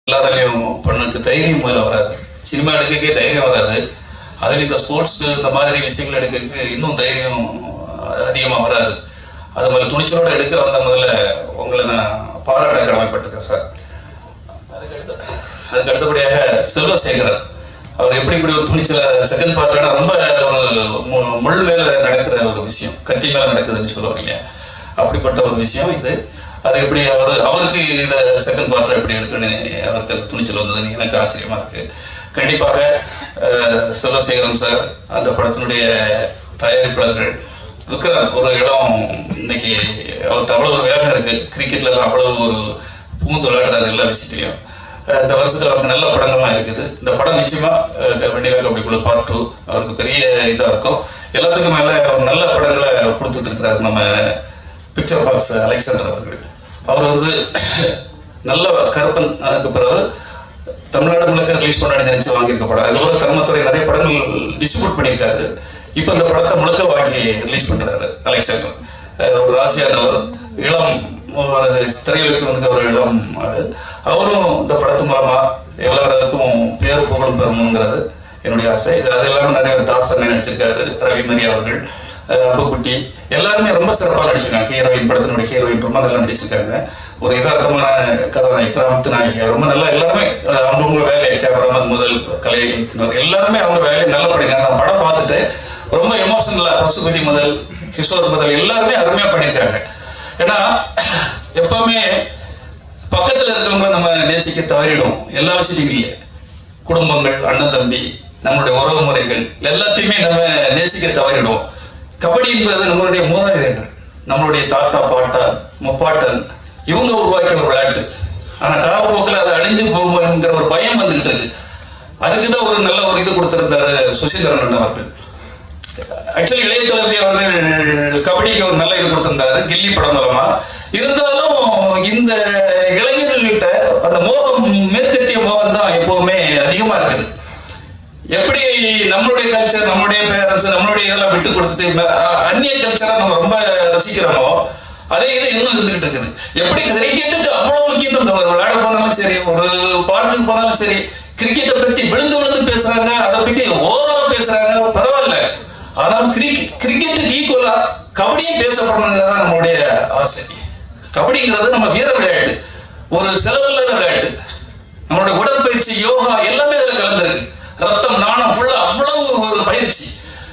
எல்லாத்துலயும் பொண்ணுக்கு தைரியம் முதல்ல வராது சினிமா எடுக்கக்கே தைரியம் வராது அதுல இந்த ஸ்போர்ட்ஸ் இந்த மாதிரி விஷயங்கள் எடுக்கிறதுக்கு இன்னும் தைரியம் அதிகமா வராது அது முதல்ல துணிச்சலோட எடுக்க வந்த முதல்ல உங்களை நான் பாராட்ட கடமைப்பட்டிருக்கேன் சார் அதுக்கு அடுத்து அதுக்கு அடுத்தபடியாக செல்வசேகரன் அவர் எப்படி இப்படி ஒரு துணிச்சல செகண்ட் பார்ட்னா ரொம்ப ஒரு மு- முள் மேல நடக்கிற ஒரு விஷயம் கத்தி மேல நடக்குதுன்னு சொல்லுவாங்க அப்படிப்பட்ட ஒரு விஷயம் இது அது எப்படி அவர் அவருக்கு இத செகண்ட் பார்ட் எப்படி எடுக்கணும்னு அவருக்கு அது துணிச்சல் வந்ததுன்னு எனக்கு ஆச்சரியமா இருக்கு கண்டிப்பாக அஹ், செல்வசேகரன் சார் அந்த படத்தினுடைய தயாரிப்பாளர்கள் விக்ராந்த் ஒரு இடம் இன்னைக்கு அவர்கிட்ட அவ்வளவு ஒரு வேகம் இருக்கு கிரிக்கெட்ல எல்லாம் அவ்வளவு ஒரு பூந்து விளையாடுறாரு எல்லா விஷயத்திலையும் அஹ் இந்த வருஷத்துல அவருக்கு நல்ல படங்கள்லாம் இருக்குது இந்த படம் நிச்சயமா அஹ், வெண்ணிலா கபடிக்குள்ள பார்ட் டூ அவருக்கு பெரிய இதா இருக்கும் எல்லாத்துக்கும் மேல அவர் நல்ல படங்களை கொடுத்துட்டு இருக்கிறாரு நம்ம பிக்சர் பாக்ஸ் அலெக்சாண்டர் அவர்கள் அவர் வந்து நல்ல கருப்பன் அதுக்கு பிறகு தமிழ்நாடு முழுக்க ரிலீஸ் பண்ண நினைச்சு வாங்கியிருக்க படம் அதுக்கப்புறம் தர்மத்துறை நிறைய படங்கள் டிஸ்ட்ரிபியூட் பண்ணியிருக்காரு இப்போ இந்த படத்தை முழுக்க வாங்கி ரிலீஸ் பண்றாரு அலெக்சாண்டர் அஹ் ஒரு ராசியானவர் இளம் ஒரு திரையுலகில் வந்து ஒரு இளம் ஆளு அவரும் இந்த படத்து மூலமா எல்லாருக்கும் பேர் புகழும் பெறணுங்கிறது என்னுடைய ஆசை இது அது எல்லாமே நிறைய தாசன் நடிச்சிருக்காரு ரவி மரி அவர்கள் அஹ் அம்புக்குட்டி எல்லாருமே ரொம்ப சிறப்பாக நடிச்சிருக்காங்க ஹீரோயின் படத்தினுடைய ஹீரோயின் ரொம்ப நல்லா நடிச்சிருக்காங்க ஒரு யதார்த்தமான கதாநாயகி கிராமத்து நாயகி ரொம்ப நல்லா எல்லாருமே அஹ் அவங்கவுங்க வேலை கேமராமேன் முதல் கலை இயக்குனர் எல்லாருமே அவங்க வேலையை நல்லா பண்ணிருக்காங்க நான் படம் பார்த்துட்டு ரொம்ப எமோஷனலா பசுபதி முதல் கிஷோர் முதல் எல்லாருமே அருமையா பண்ணியிருக்காங்க ஏன்னா எப்பவுமே பக்கத்துல இருக்கவங்க நம்ம நேசிக்க தவறிடும் எல்லா விஷயத்தையும் இல்லை குடும்பங்கள் அண்ணன் தம்பி நம்மளுடைய உறவு முறைகள் எல்லாத்தையுமே நம்ம நேசிக்க தவறிடுவோம் கபடி என்பது நம்மளுடைய மூதாதையர்கள் நம்மளுடைய தாத்தா பாட்டா முப்பாட்டன் இவங்க உருவாக்கிய ஒரு விளையாட்டு ஆனா காலப்போக்கில் அது அழிஞ்சு போகுங்கிற ஒரு பயம் வந்துகிட்டு இருக்கு அதுக்குதான் ஒரு நல்ல ஒரு இது கொடுத்திருந்தாரு சுசீந்திரன் அண்ணன் அவர்கள் ஆக்சுவலி இளைய தளபதி அவர்கள் கபடிக்கு ஒரு நல்ல இது கொடுத்திருந்தாரு கில்லி படம் மூலமா இருந்தாலும் இந்த இளைஞர்கள்கிட்ட அந்த மோகம் மேற்கத்திய மோகம் தான் எப்பவுமே அதிகமா இருக்குது எப்படி நம்மளுடைய கல்ச்சர் நம்மளுடைய பேரண்ட்ஸ் நம்மளுடைய இதெல்லாம் விட்டு கொடுத்துட்டு ம- அ- அந்நிய கல்ச்சரை நம்ம ரொம்ப ரசிக்கிறோமோ அதே இது இன்னும் இருந்துகிட்டு இருக்குது எப்படி கிரிக்கெட்டுக்கு அவ்வளவு முக்கியத்துவம் ஒரு விளையாட போனாலும் சரி ஒரு பார்க்குக்கு போனாலும் சரி கிரிக்கெட்டை பத்தி விழுந்து விழுந்து பேசுறாங்க அதை பத்தி ஓவரா பேசுறாங்க பரவாயில்ல ஆனால் கிரிக்கெட் கிரிக்கெட்டுக்கு ஈக்குவலா கபடியும் பேசப்படணுங்கிறது தான் நம்மளுடைய ஆசை கபடிங்கிறது நம்ம வீர விளையாட்டு ஒரு செலவில்லாத விளையாட்டு நம்மளுடைய உடற்பயிற்சி யோகா எல்லாமே அதுல கலந்துருக்கு ரத்தம் நாணம் ஃபுல்லா அவ்வளவு ஒரு பயிற்சி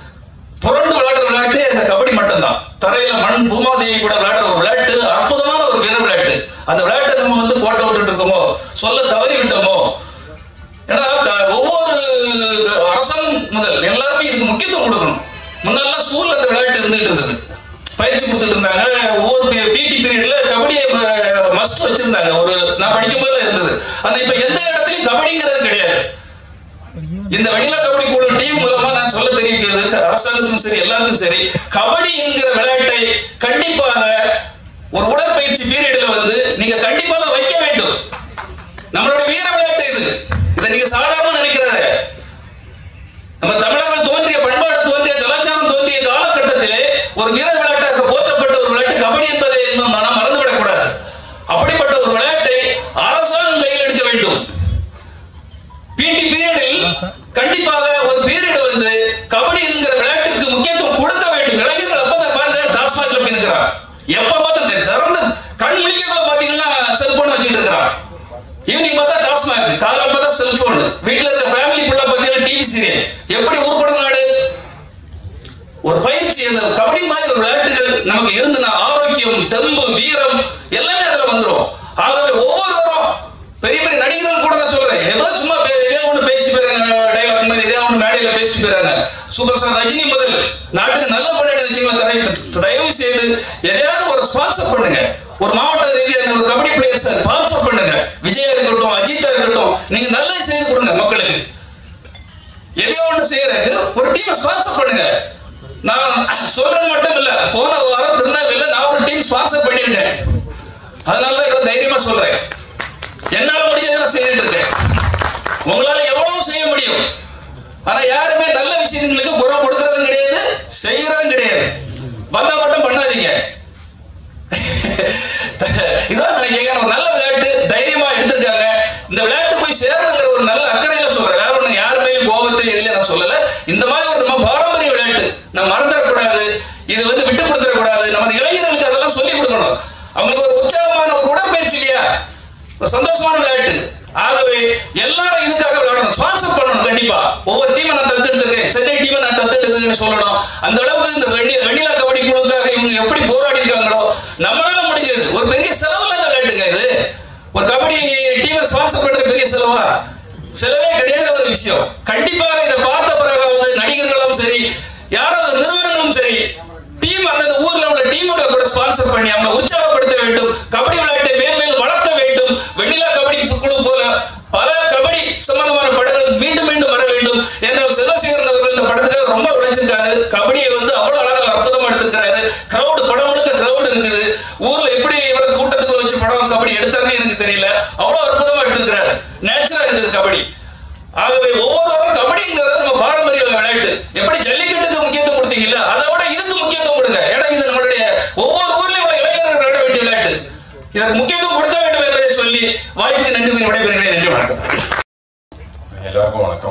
புரண்டு விளையாடுற விளையாட்டு இந்த கபடி மட்டும்தான் தரையில மண் பூமாதேவி கூட விளையாடுற ஒரு விளையாட்டு அற்புதமான ஒரு வீர விளையாட்டு அந்த விளையாட்டை நம்ம வந்து கோட்டை விட்டுட்டு இருக்கோமோ சொல்ல தவறி விட்டோமோ ஏன்னா க- ஒவ்வொரு அரசன் முதல் எல்லாருமே இதுக்கு முக்கியத்துவம் கொடுக்கணும் முன்னெல்லாம் ஸ்கூல்ல இந்த விளையாட்டு இருந்துட்டு இருந்தது பயிற்சி கொடுத்துட்டு இருந்தாங்க ஒவ்வொரு பிடி பீரியட்ல கபடியை மஸ்ட் வச்சிருந்தாங்க ஒரு நான் படிக்கும் போதுல இருந்தது ஆனா இப்ப எந்த இடத்துலயும் கபடிங்கிறது கிடையாது இந்த வெண்ணிலா கபடி குழு டீம் மூலமா நான் சொல்ல தெரிவிக்கிறது அரசாங்கத்துக்கும் சரி எல்லாருக்கும் சரி கபடி என்கிற விளையாட்டை கண்டிப்பாக ஒரு உடற்பயிற்சி பீரியட்ல வந்து நீங்க கண்டிப்பாக வைக்க வேண்டும் நம்மளுடைய வீர விளையாட்டு இது இதை நீங்க சாதாரண நினைக்கிறாரு நம்ம தமிழர்கள் தோன்றிய பண்பாடு தோன்றிய கலாச்சாரம் தோன்றிய காலகட்டத்திலே ஒரு வீர விளையாட்டாக போற்றப்பட்ட ஒரு விளையாட்டு கபடி என்பதை இன்னும் நாம் மறந்துவிடக் கூடாது அப்படிப்பட்ட ஒரு விளையாட்டை அரசாங்கம் கையில் எடுக்க வேண்டும் பிடி பீரியடில் கண்டிப்பாக ஒரு பீரியட் வந்து கபடி என்கிற விளையாட்டுக்கு முக்கியத்துவம் கொடுக்க வேண்டும் இளைஞர்கள் அப்பதான் பாருங்க டாஸ்மாக்ல போய் இருக்கிறார் எப்ப பார்த்து திறந்து கண் முழிக்க பாத்தீங்கன்னா செல்போன் வச்சுட்டு இருக்கிறான் ஈவினிங் பார்த்தா டாஸ்மாக் காலையில் பார்த்தா செல்போன் வீட்டுல இருக்க ஃபேமிலி ஃபுல்லா பாத்தீங்கன்னா டிவி சீரியல் எப்படி உருப்படும் நாடு ஒரு பயிற்சி அந்த கபடி மாதிரி ஒரு விளையாட்டுகள் நமக்கு இருந்துனா ஆரோக்கியம் தெம்பு வீரம் எல்லாமே அதுல வந்துரும் ஆகவே ஒவ்வொருவரும் பெரிய பெரிய நடிகர்கள் கூட நான் சொல்றேன் ஏதோ சும்மா பே- இதே ஒண்ணு பேசி போறாங்க டைலாக் மாதிரி இதே ஒண்ணு மேடையில பேசி போறாங்க சூப்பர் ஸ்டார் ரஜினி முதல் நாட்டுக்கு நல்ல பண்ண நினைச்சீங்களா தயவு- தயவு செய்து எதையாவது ஒரு ஸ்பான்சர் பண்ணுங்க ஒரு மாவட்ட ரீதியான ஒரு கபடி பிளேயர்ஸ் ஸ்பான்சர் பண்ணுங்க விஜயா இருக்கட்டும் அஜித்தா இருக்கட்டும் நீங்க நல்லது செய்து கொடுங்க மக்களுக்கு எதையோ ஒண்ணு செய்யறதுக்கு ஒரு டீம் ஸ்பான்சர் பண்ணுங்க நான் சொல்றது மட்டும் இல்ல போன வாரம் திருநெல்வேலியில நான் ஒரு டீம் ஸ்பான்சர் பண்ணியிருக்கேன் அதனால தான் இவ்வளவு தைரியமா சொல்றேன் என்னால முடிஞ்சதை நான் செய்துட்டு இருக்கேன் உங்களால எவ்வளவு செய்ய முடியும் ஆனா யாருமே நல்ல விஷயங்களுக்கு குரல் கொடுக்கறதும் கிடையாது செய்யறதும் கிடையாது வந்தா மட்டும் பண்ணாதீங்க இதான் நான் கேட்கிறேன் ஒரு நல்ல விளையாட்டு தைரியமா எடுத்திருக்காங்க இந்த விளையாட்டு போய் சேரணுங்கிற ஒரு நல்ல அக்கறையில சொல்றேன் வேற ஒண்ணு யார் மேலும் கோபத்தை எதிரில நான் சொல்லல இந்த மாதிரி ஒரு நம்ம பாரம்பரிய விளையாட்டு நம்ம மறந்துடக்கூடாது இது வந்து விட்டு கொடுத்துடக்கூடாது நம்ம இளைஞர்களுக்கு அதெல்லாம் சொல்லி கொடுக்கணும் அவங்களுக்கு ஒரு உற்சாகமான ஒரு உடற்பயிற்சி இல்லையா ஒரு சந்தோஷமான விளையாட்டு ஆகவே எல்லாரும் இதுக்காக விளையாடணும் ஸ்பான்சர் பண்ணணும் கண்டிப்பா ஒவ்வொரு டீமை நான் தத்தெடுத்துருக்கேன் சென்னை டீமை நான் தத்தெடுத்துருக்கேன்னு சொல்லணும் அந்த அளவுக்கு இந்த வெண்ணி வெண்ணிலா கபடி குழுவுக்காக இவங்க எப்படி போராடி இருக்காங்களோ நம்மளால முடிஞ்சது ஒரு பெரிய செலவு இல்லாத விளையாட்டுங்க இது ஒரு கபடி டீமை ஸ்பான்சர் பண்றது பெரிய செலவா செலவே கிடையாத ஒரு விஷயம் கண்டிப்பாக இதை பார்த்த பிறகாவது நடிகர்களும் சரி யாராவது நிறுவனங்களும் சரி டீம் அந்த ஊர்ல உள்ள டீமுகளை கூட ஸ்பான்சர் பண்ணி அவங்க உற்சாகப்படுத்த வேண்டும் கபடி விளையாட்டை மேன்மேலும் வளர்க்க வேண்டும் வெண்ணிலா கபடி குழு போல பல கபடி சம்பந்தமான படங்கள் மீண்டும் மீண்டும் வர வேண்டும் என்ற செல்வசேகரன் அவர்கள் இந்த படத்துக்காக ரொம்ப உழைச்சிருக்காரு கபடியை வந்து அவ்வளவு அழகா அற்புதமா எடுத்திருக்காரு கிரௌடு படம் முழுக்க கிரௌடு இருக்குது ஊர்ல எப்படி இவ்வளவு கூட்டத்துக்குள்ள வச்சு படம் கபடி எடுத்தாருன்னு எனக்கு தெரியல அவ்வளவு அற்புதமா எடுத்திருக்கிறாரு நேச்சுரா இருக்குது கபடி ஆகவே ஒவ்வொருவரும் கபடிங்கிறது நம்ம பாரம்பரிய விளையாட்டு எப்படி ஜல்லிக்கட்டுக்கு முக்கியத்துவம் கொடுத்தீங்கல்ல அதை விட இதுக்கு முக்கியத்துவம் கொடுங்க ஏன்னா இது நம்மளுடைய ஒவ்வொரு ஊர்லயும் உள்ள இளைஞர்கள் விளையாட வேண்டிய விளையாட்டு இதற்கு முக்கியத்துவம் கொடுக்க வேண்டும் என்பதை சொல்லி வாய்ப்பு நன்றி கூறி விடைபெறுகிறேன் நன்றி வணக்கம் எல்லாருக்கும் வணக்கம்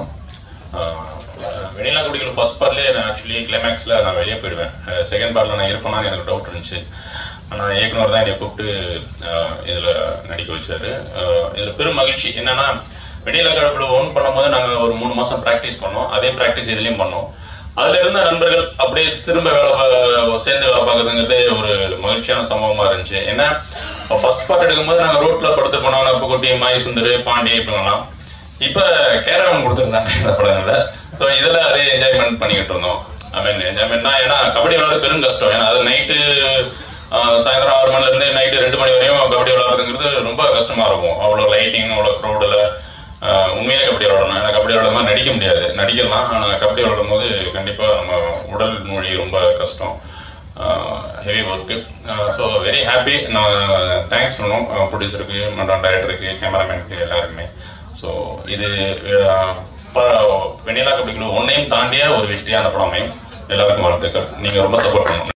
வெனிலா குடிகள் ஃபர்ஸ்ட் பார்ட்லேயே நான் ஆக்சுவலி கிளைமேக்ஸில் நான் வெளியே போயிடுவேன் செகண்ட் பார்ட்டில் நான் இருப்பேனான்னு எனக்கு டவுட் இருந்துச்சு ஆனால் இயக்குனர் தான் என்னை கூப்பிட்டு இதில் நடிக்க வச்சாரு இதில் பெரும் மகிழ்ச்சி என்னன்னா வெனிலா கடவுள் ஓன் பண்ணும்போது நாங்கள் ஒரு மூணு மாதம் ப்ராக்டிஸ் பண்ணோம் அதே ப்ராக்டிஸ் இதுலேயும் பண்ணோம் அதில் இருந்த நண்பர்கள் அப்படியே திரும்ப வேலை பா- சேர்ந்து வேலை பார்க்குறதுங்கிறதே ஒரு மகிழ்ச்சியான சம்பவமாக இருந்துச்சு ஏன்னா ஃபர்ஸ்ட் பார்ட் எடுக்கும்போது நாங்கள் ரோட்டில் படுத்து போனோம் நப்புக்குட்டி மாய் சுந்தர் பாண்டி இப்படிலாம் இப்ப கேரவன் கொடுத்துருந்தாங்க இந்த படங்கள்ல ஸோ இதுல அதே என்ஜாய்மெண்ட் பண்ணிக்கிட்டு இருந்தோம் ஐ மீன் என்ஜாய்மெண்ட்னா ஏன்னா கபடி விளையாடுறது பெரும் கஷ்டம் ஏன்னா அது நைட்டு சாயந்தரம் ஆறு மணில இருந்து நைட்டு ரெண்டு மணி வரையும் கபடி விளையாடுறதுங்கிறது ரொம்ப கஷ்டமா இருக்கும் அவ்வளோ லைட்டிங் அவ்வளோ க்ரௌடில் உண்மையிலே கபடி விளையாடணும் ஏன்னா கபடி விளையாடுற மாதிரி நடிக்க முடியாது நடிக்கலாம் ஆனால் கபடி விளையாடும் போது கண்டிப்பாக நம்ம உடல் மொழி ரொம்ப கஷ்டம் heavy work so very happy நான் தேங்க்ஸ் சொல்லணும் ப்ரொடியூசருக்கு மற்றும் டைரக்டருக்கு கேமராமேனுக்கு எல்லாருக்குமே ஸோ இது அஹ், ப- வெண்ணிலா கபடிக்குழு ஒன்னையும் தாண்டிய ஒரு வெற்றியான படம் அமையும் எல்லாருக்கும் வாழ்த்துக்கள் நீங்கள் ரொம்ப சப்போர்ட் பண்ணணும்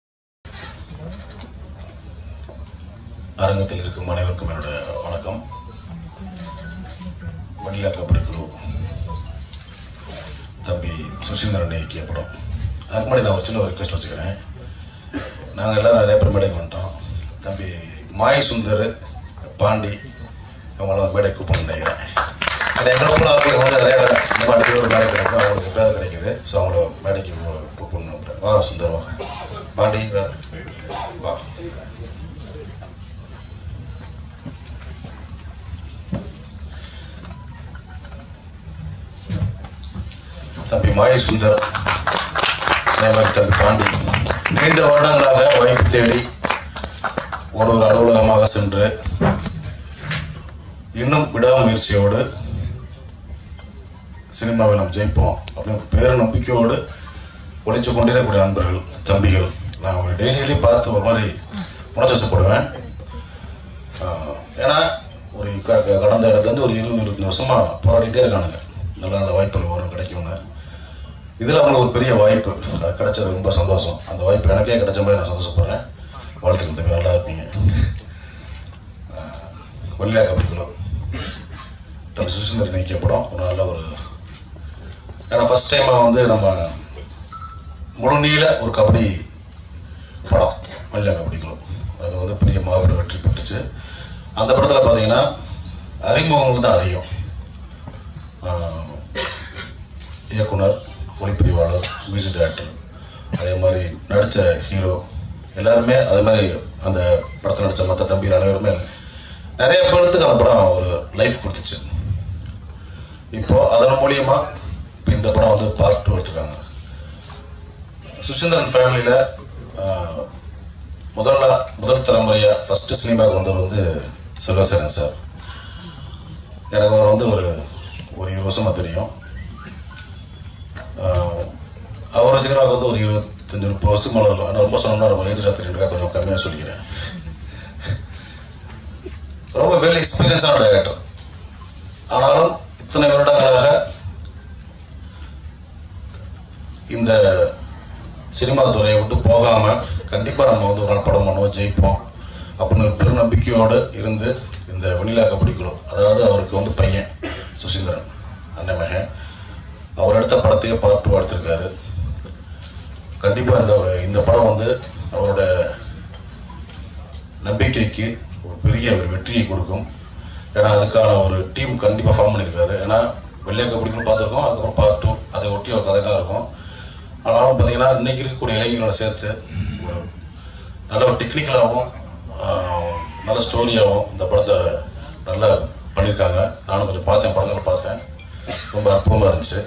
அரங்கத்தில் இருக்கும் அனைவருக்கும் என்னோட வணக்கம் வனிலா கபடி குழு தம்பி சுசீந்திரன் இயக்கிய படம் அதுக்கு முன்னாடி நான் ஒரு சின்ன ஒரு ரிக்வெஸ்ட் வச்சுக்கிறேன் நாங்கள் எல்லாரும் நிறைய பேர் மேடைக்கு வந்துட்டோம் தம்பி மாய் சுந்தர் பாண்டி இவங்களாம் மேடை கூப்பிடணும்னு நினைக்கிறேன் ஏன்னா எங்களை போல அவங்களுக்கு வந்து நிறைய இந்த பாட்டுக்கு ஒரு மேடை கிடைக்கும் அவங்களுக்கு எப்பயாவது கிடைக்குது ஸோ அவங்கள மேடைக்கு கூப்பிடணும் வா சுந்தர் வா பாண்டி வா. வா தம்பி மாய சுந்தர் அதே மாதிரி தம்பி பாண்டி நீண்ட வருடங்களாக வாய்ப்பு தேடி ஒரு ஒரு அலுவலகமாக சென்று இன்னும் விடாமுயற்சியோடு சினிமாவில் நாம் ஜெயிப்போம் அப்படின்னு பேரு நம்பிக்கையோடு ஒழிச்சு கொண்டிருக்கக்கூடிய நண்பர்கள் தம்பிகள் நான் அவங்க டெய்லியிலே பார்த்து ஒரு மாதிரி உணர்ச்சப்படுவேன் ஏன்னா ஒரு க- க- கடந்த இடத்துலேருந்து ஒரு இருபது இருபத்தஞ்சு வருஷமா போராடிட்டே இருக்கானுங்க நல்ல நல்ல வாய்ப்புகள் வரும் கிடைக்கும்னு இதில் அவங்களுக்கு ஒரு பெரிய வாய்ப்பு அது கிடைச்சது ரொம்ப சந்தோஷம் அந்த வாய்ப்பு எனக்கே கிடைச்ச மாதிரி நான் சந்தோஷப்படுறேன் வாழ்த்துக்கள் தம்பி நல்லா இருப்பீங்க வள்ளியா கபடிக்குழு தம்பி சுசீந்தர் நீக்கிய படம் ஒரு நல்ல ஒரு ஏன்னா ஃபர்ஸ்ட் டைம் வந்து நம்ம முழு நீள ஒரு கபடி படம் வள்ளியா கபடிக்குழு அது வந்து பெரிய மாபெரும் வெற்றி பெற்றுச்சு அந்த படத்தில் பார்த்தீங்கன்னா அறிமுகங்கள் தான் அதிகம் ஆஹ் இயக்குனர் ஒளிப்பதிவாளர் மியூசிக் டைரக்டர் அதே மாதிரி நடித்த ஹீரோ எல்லாருமே அதே மாதிரி அந்த படத்தில் நடித்த மற்ற தம்பிகள் அனைவருமே நிறைய பேருக்கு அந்த படம் ஒரு லைஃப் கொடுத்துச்சு இப்போ அதன் மூலியமா இப்போ இந்த படம் வந்து பார்ட் டூ எடுத்துருக்காங்க சுசீந்திரன் ஃபேமிலியில் முதல்ல முதல் தலைமுறையாக ஃபர்ஸ்ட் சினிமாவுக்கு வந்தவர் வந்து சிவசேரன் சார் எனக்கு அவர் வந்து ஒரு ஒரு இருபது வருஷமா தெரியும் ஆஹ் அவர் சினிமாவுக்கு வந்து ஒரு இருபத்தஞ்சு முப்பது வருஷத்துக்கு மேலே இருக்கும் ஆனால் ரொம்ப சொன்னோம்னா ரொம்ப ஏஜ் தெரியுறா கொஞ்சம் கம்மியாக சொல்லிக்கிறேன் ரொம்ப வெல் எக்ஸ்பீரியன்ஸான டைரக்டர் ஆனாலும் இத்தனை வருடங்களாக இந்த சினிமா துறையை விட்டு போகாம கண்டிப்பா நம்ம வந்து ஒரு நாள் படம் பண்ணுவோம் ஜெயிப்போம் அப்படின்னு ஒரு பெரும் நம்பிக்கையோடு இருந்து இந்த வெண்ணிலா கபடி குழு அதாவது அவருக்கு வந்து பையன் சுசீந்திரன் அண்ணன் மகன் அவர் எடுத்த படத்தையே பார்ட் டூ எடுத்திருக்காரு கண்டிப்பாக இந்த இந்த படம் வந்து அவரோட நம்பிக்கைக்கு ஒரு பெரிய ஒரு வெற்றியை கொடுக்கும் ஏன்னா அதுக்கான ஒரு டீம் கண்டிப்பாக ஃபார்ம் பண்ணியிருக்காரு ஏன்னா வெள்ளைய கபடிகளும் பார்த்துருக்கோம் அதுக்கப்புறம் பார்ட் டூ அதை ஒட்டி ஒரு கதை தான் இருக்கும் ஆனாலும் பார்த்தீங்கன்னா இன்னைக்கு இருக்கக்கூடிய இளைஞர்களோட சேர்த்து ஒரு நல்ல ஒரு டெக்னிக்கலாகவும் நல்ல ஸ்டோரியாகவும் இந்த படத்தை நல்லா பண்ணியிருக்காங்க நானும் கொஞ்சம் பார்த்தேன் படங்களை பார்த்தேன் ரொம்ப அற்புதமாக இருந்துச்சு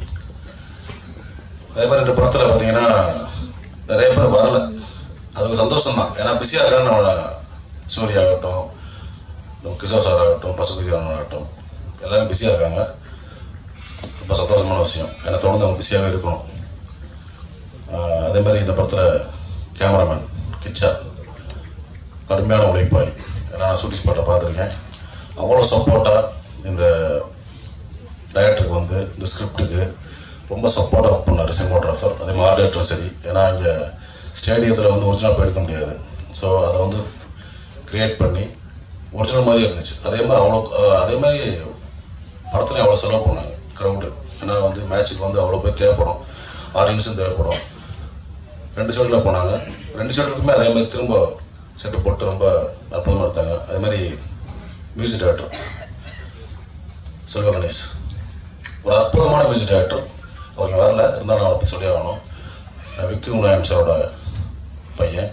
அதே மாதிரி இந்த படத்தில் பார்த்தீங்கன்னா நிறைய பேர் வரல அது ஒரு சந்தோஷம் தான் ஏன்னா பிஸியாக இருக்கான்னு நம்ம சூர்யா ஆகட்டும் நம்ம கிஷோர் சார் ஆகட்டும் பசுபதி ஆகட்டும் எல்லாமே பிஸியாக இருக்காங்க ரொம்ப சந்தோஷமான விஷயம் ஏன்னா தொடர்ந்து அவங்க பிஸியாகவே இருக்கணும் ஆஹ் அதே மாதிரி இந்த படத்தில் கேமராமேன் கிச்சா கடுமையான உழைப்பாளி ஏன்னா நான் ஷூட்டிங் ஸ்பாட்டை பார்த்துருக்கேன் அவ்வளோ சப்போர்ட்டாக இந்த டைரக்டருக்கு வந்து இந்த ஸ்கிரிப்டுக்கு ரொம்ப சப்போர்ட்டாக ஒர்க் பண்ணார் சினிமோகிராஃபர் அதே மாதிரி ஆர்டேட்டரும் சரி ஏன்னா இங்கே ஸ்டேடியத்தில் வந்து ஒரிஜினல் போய் எடுக்க முடியாது ஸோ அதை வந்து க்ரியேட் பண்ணி ஒரிஜினல் மாதிரி இருந்துச்சு அதே மாதிரி அவ்வளோ அஹ், அதே மாதிரி படத்துலையும் அவ்வளோ செலவு பண்ணாங்க க்ரௌடு ஏன்னா வந்து மேட்ச்சுக்கு வந்து அவ்வளோ பேர் தேவைப்படும் ஆடியன்ஸும் தேவைப்படும் ரெண்டு ஷெட்டில் போனாங்க ரெண்டு ஷெட்டுக்குமே அதே மாதிரி திரும்ப செட்டு போட்டு ரொம்ப அற்புதமாக எடுத்தாங்க அதே மாதிரி மியூசிக் டைரக்டர் செல்வ கணேஷ் ஒரு அற்புதமான மியூசிக் டைரக்டர் அவங்க வரல இருந்தாலும் நான் அப்படி சொல்லி ஆகணும் அஹ் விக்ரம் நாயம் சாரோட பையன்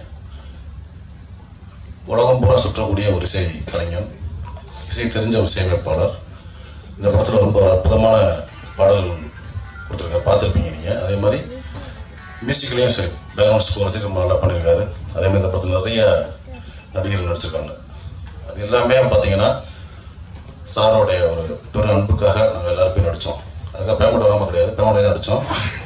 உலகம் பூரா சுற்றக்கூடிய ஒரு இசை கலைஞன் இசை தெரிஞ்ச ஒரு இசையமைப்பாளர் இந்த படத்தில் ரொம்ப ஒரு அற்புதமான பாடல் கொடுத்துருக்காரு பார்த்துருப்பீங்க நீங்கள் அதே மாதிரி மியூசிக்லேயும் சரி பேக்ரவுண்ட் ஸ்கோர் வச்சு ரொம்ப நல்லா பண்ணியிருக்காரு அதே மாதிரி இந்த படத்தில் நிறைய நடிகர்கள் நடிச்சிருக்காங்க அது எல்லாமே பார்த்தீங்கன்னா சாரோடைய ஒரு பெரும் அன்புக்காக நாங்கள் எல்லாருமே நடித்தோம் அதுக்காக பேமெண்ட் வாங்காம கிடையாது பேமெண்ட் தான் நடித்தோம்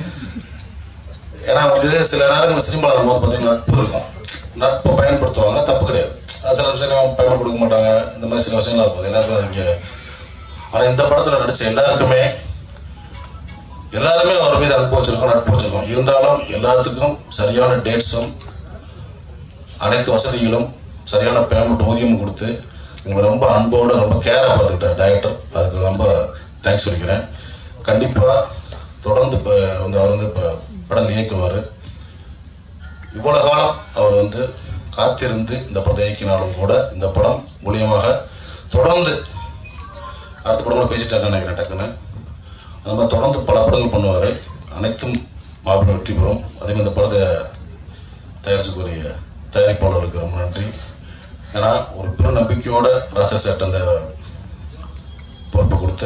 ஏன்னா வந்து சில நேரங்கள் சினிமாவில் நம்ம வந்து பார்த்தீங்கன்னா நட்பு இருக்கும் நட்பை பயன்படுத்துவாங்க தப்பு கிடையாது அது சில விஷயம் பேமெண்ட் கொடுக்க மாட்டாங்க இந்த மாதிரி சில விஷயங்கள் இருக்கும் எல்லாருக்கும் இங்கே ஆனால் இந்த படத்தில் நடித்த எல்லாருக்குமே எல்லாருமே அவர் மீது அனுப்பி வச்சிருக்கோம் நட்பு வச்சிருக்கோம் இருந்தாலும் எல்லாத்துக்கும் சரியான டேட்ஸும் அனைத்து வசதிகளும் சரியான பேமெண்ட் ஊதியமும் கொடுத்து எங்களை ரொம்ப அன்போடு ரொம்ப கேராக பார்த்துக்கிட்டார் டைரக்டர் அதுக்கு ரொம்ப தேங்க்ஸ் சொல்லிக்கிறேன் கண்டிப்பாக தொடர்ந்து இப்போ வந்து அவர் வந்து இப்போ படம் இயக்குவார் இவ்வளோ காலம் அவர் வந்து காத்திருந்து இந்த படத்தை இயக்கினாலும் கூட இந்த படம் மூலியமாக தொடர்ந்து அடுத்த படம்லாம் பேசிட்டாங்க நினைக்கிறேன் டக்குன்னு அது மாதிரி தொடர்ந்து பல படங்கள் பண்ணுவார் அனைத்தும் மாபெரும் வெற்றி பெறும் அதே மாதிரி இந்த படத்தை தயாரிச்சுக்குரிய தயாரிப்பாளர்களுக்கு ரொம்ப நன்றி ஏன்னா ஒரு பெரும் நம்பிக்கையோட ராசா சேட் அந்த பொறுப்பை கொடுத்து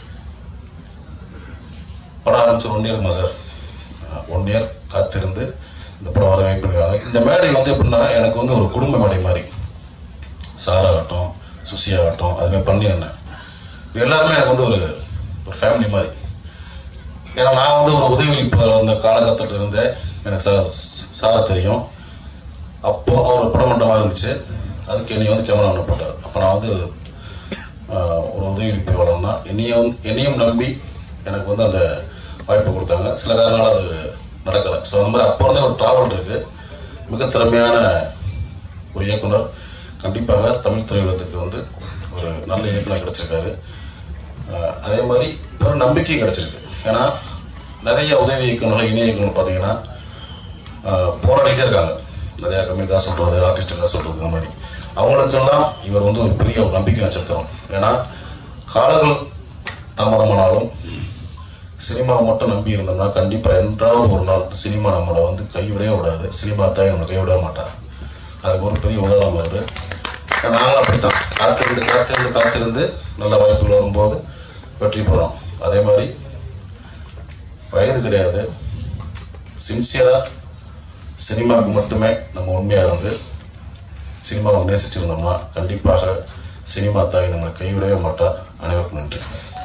படம் ஆரம்பிச்சு ஒன் இயர்மா சார் ஒன் இயர் காத்திருந்து இந்த படம் வர வெயிட் பண்ணிருக்காங்க இந்த மேடை வந்து எப்படின்னா எனக்கு வந்து ஒரு குடும்ப மேடை மாதிரி சாராகட்டும் சுசி ஆகட்டும் அதுமாதிரி பண்ணி அண்ணன் இது எல்லாருமே எனக்கு வந்து ஒரு ஒரு ஃபேமிலி மாதிரி ஏன்னா நான் வந்து ஒரு உதவி இப்போ அந்த காலகட்டத்தில் இருந்தேன் எனக்கு சார் சாரை தெரியும் அப்போ அவர் படம் பண்ணுற மாதிரி இருந்துச்சு அதுக்கு என்னை வந்து கேமரா ஒன்று போட்டார் அப்போ நான் வந்து ஆஹ், ஒரு உதவி வளம் தான் என்னையும் என்னையும் நம்பி எனக்கு வந்து அந்த வாய்ப்பு கொடுத்தாங்க சில காரணங்களால் அது நடக்கலை ஸோ அந்த மாதிரி அப்போ இருந்தே ஒரு ட்ராவல் இருக்குது மிக திறமையான ஒரு இயக்குனர் கண்டிப்பாக தமிழ் திரையுலகத்துக்கு வந்து ஒரு நல்ல இயக்குனர் கிடைச்சிருக்காரு ஆஹ், அதே மாதிரி ஒரு நம்பிக்கை கிடைச்சிருக்கு ஏன்னா நிறைய உதவி இயக்குநர்கள் இணை இயக்குனர் பார்த்தீங்கன்னா ஆஹ், போராடிட்டே இருக்காங்க நிறையா கம்மி காசு சொல்கிறது ஆர்டிஸ்ட் காசு சொல்கிறது இந்த மாதிரி அவங்களுக்கெல்லாம் இவர் வந்து ஒரு பெரிய ஒரு நம்பிக்கை நட்சத்திரம் ஏன்னா காலங்கள் தாமதமானாலும் சினிமாவை மட்டும் நம்பி இருந்தோம்னா கண்டிப்பாக என்றாவது ஒரு நாள் சினிமா நம்மளை வந்து கைவிடவே விடாது சினிமா தாய் நம்மளை கைவிட மாட்டார் அதுக்கு ஒரு பெரிய உதாரணம் அவர் நாங்களும் அப்படித்தான் காத்திருந்து காத்திருந்து காத்திருந்து நல்ல வாய்ப்புகள் வரும்போது வெற்றி பெறோம் அதே மாதிரி வயது கிடையாது சின்சியராக சினிமாவுக்கு மட்டுமே நம்ம உண்மையாக இருந்து சினிமாவை நேசிச்சிருந்தோம்னா கண்டிப்பாக சினிமா தாய் நம்மளை கைவிடவே மாட்டா அனைவருக்கும் நன்றி